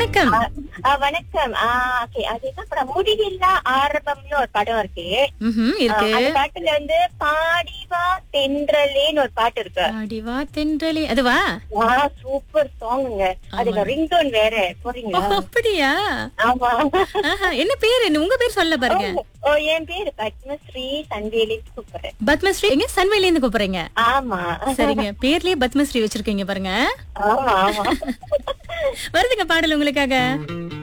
வணக்கம் ஆ, வணக்கம் ஆ, ஓகே அதுதான் படம் முடிவில்லா ஆரம்பம்னு ஒரு படம் இருக்கு ம்ஹும், ஆ, இருக்கு அந்த பாட்டுல வந்து பாடிவா தென்றலேன்னு ஒரு பாட்டு இருக்கு ஆடிவா தென்றலே அதுவா வா சூப்பர் சாங்குங்க அதுக்கு ரிங்டோன் வேற போறீங்களா அப்படியா ஆமா ஆஹா, என்ன பேரு என்ன உங்க பேர் சொல்ல பாருங்க ஓ என் பேரு பத்மஸ்ரீ சன்வேலி சூப்பர் பத்மஸ்ரீ எங்க சன்வேல இருந்து கூப்பிடுறீங்க ஆமா சரிங்க பேர்லயே பத்மஸ்ரீ வச்சிருக்கீங்க பாருங்க ஆமா ஆமா வருதுங்க பாடல் உங்களுக்காக